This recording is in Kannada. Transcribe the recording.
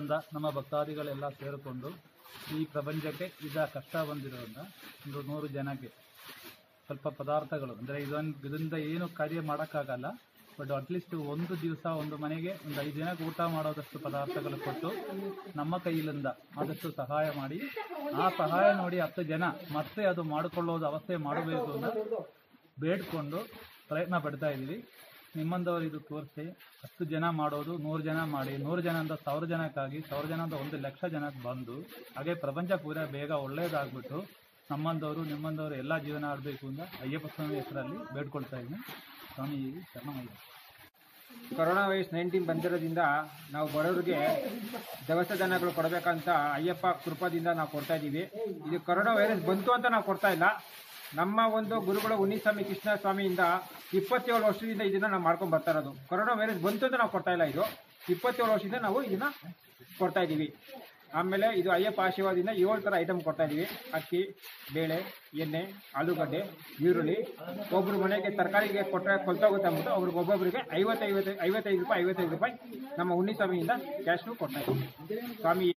ಬಂದ ನಮ್ಮ ಭಕ್ತಾದಿಗಳೆಲ್ಲ ಸೇರಿಕೊಂಡು ಈ ಪ್ರಪಂಚಕ್ಕೆ ಇದ ಕಷ್ಟ ಬಂದಿರೋದ್ರಿಂದ ಒಂದು ನೂರು ಜನಕ್ಕೆ ಸ್ವಲ್ಪ ಪದಾರ್ಥಗಳು ಅಂದರೆ ಇದೊಂದು ಇದರಿಂದ ಏನು ಕಾರ್ಯ ಮಾಡೋಕ್ಕಾಗಲ್ಲ ಬಟ್ ಅಟ್ಲೀಸ್ಟ್ ಒಂದು ದಿವಸ ಒಂದು ಮನೆಗೆ ಒಂದು ಐದು ಜನಕ್ಕೆ ಊಟ ಮಾಡೋದಷ್ಟು ಪದಾರ್ಥಗಳು ಕೊಟ್ಟು ನಮ್ಮ ಕೈಯಿಂದ ಆದಷ್ಟು ಸಹಾಯ ಮಾಡಿ ಆ ಸಹಾಯ ನೋಡಿ ಹತ್ತು ಜನ ಮತ್ತೆ ಅದು ಮಾಡಿಕೊಳ್ಳೋದು ಅವಸ್ಥೆ ಮಾಡಬೇಕು ಅಂತ ಬೇಡ್ಕೊಂಡು ಪ್ರಯತ್ನ ಪಡ್ತಾ ಇದ್ದೀವಿ ನಿಮ್ಮಂದವರು ಇದು ತೋರಿಸಿ ಹತ್ತು ಜನ ಮಾಡೋದು ನೂರು ಜನ ಮಾಡಿ ನೂರು ಜನದಿಂದ ಸಾವಿರ ಜನಕ್ಕಾಗಿ ಸಾವಿರ ಜನದಿಂದ ಒಂದು ಲಕ್ಷ ಜನಕ್ಕೆ ಬಂದು ಹಾಗೆ ಪ್ರಪಂಚ ಪೂರ ಬೇಗ ಒಳ್ಳೆಯದಾಗ್ಬಿಟ್ಟು ನಮ್ಮಂದವರು ನಿಮ್ಮಂದವರು ಎಲ್ಲ ಜೀವನ ಆಡಬೇಕು ಅಂತ ಅಯ್ಯಪ್ಪ ಸ್ವಾಮಿ ಹೆಸರಲ್ಲಿ ಬೇಡ್ಕೊಳ್ತಾ ಇದ್ದೀನಿ ಸ್ವಾಮಿ ಶರಣಮಯ್ಯ ಕೊರೋನಾ ವೈರಸ್ ನೈನ್ಟೀನ್ ಬಂದಿರೋದ್ರಿಂದ ನಾವು ಬಡವರಿಗೆ ದವಸ ಧಾನ್ಯಗಳು ಕೊಡಬೇಕಂತ ಅಯ್ಯಪ್ಪ ಕೃಪದಿಂದ ನಾವು ಕೊಡ್ತಾ ಇದ್ದೀವಿ ಇದು ಕೊರೋನಾ ವೈರಸ್ ಬಂತು ಅಂತ ನಾವು ಕೊಡ್ತಾ ಇಲ್ಲ ನಮ್ಮ ಒಂದು ಗುರುಗಳು ಉನ್ನಿಸ್ವಾಮಿ ಕೃಷ್ಣ ಸ್ವಾಮಿಯಿಂದ ಇಪ್ಪತ್ತೇಳು ವರ್ಷದಿಂದ ಇದನ್ನ ನಾವು ಮಾಡ್ಕೊಂಡು ಬರ್ತಾ ಇರೋದು ಕೊರೋನಾ ವೈರಸ್ ಬಂತು ಅಂತ ನಾವು ಕೊಡ್ತಾ ಇಲ್ಲ ಇದು ಇಪ್ಪತ್ತೇಳು ವರ್ಷದಿಂದ ನಾವು ಇದನ್ನ ಕೊಡ್ತಾ ಇದ್ದೀವಿ ಆಮೇಲೆ ಇದು ಅಯ್ಯಪ್ಪ ಆಶೀರ್ವಾದದಿಂದ ಏಳು ಥರ ಐಟಮ್ ಕೊಡ್ತಾ ಇದ್ದೀವಿ ಅಕ್ಕಿ ಬೇಳೆ ಎಣ್ಣೆ ಆಲೂಗಡ್ಡೆ ಈರುಳ್ಳಿ ಒಬ್ಬರು ಮನೆಗೆ ತರಕಾರಿಗೆ ಕೊಟ್ಟರೆ ಕೊಲ್ತೋಗುತ್ತೆ ಅಂದ್ಬಿಟ್ಟು ಅವ್ರಿಗೆ ಒಬ್ಬೊಬ್ಬರಿಗೆ ಐವತ್ತೈವತ್ತು ಐವತ್ತೈದು ರೂಪಾಯಿ ಐವತ್ತೈದು ರೂಪಾಯಿ ನಮ್ಮ ಉನ್ನಿಸ್ವಾಮಿಯಿಂದ ಕ್ಯಾಶ್ನು ಕೊಡ್ತಾ ಇದ್ದೀವಿ ಸ್ವಾಮಿ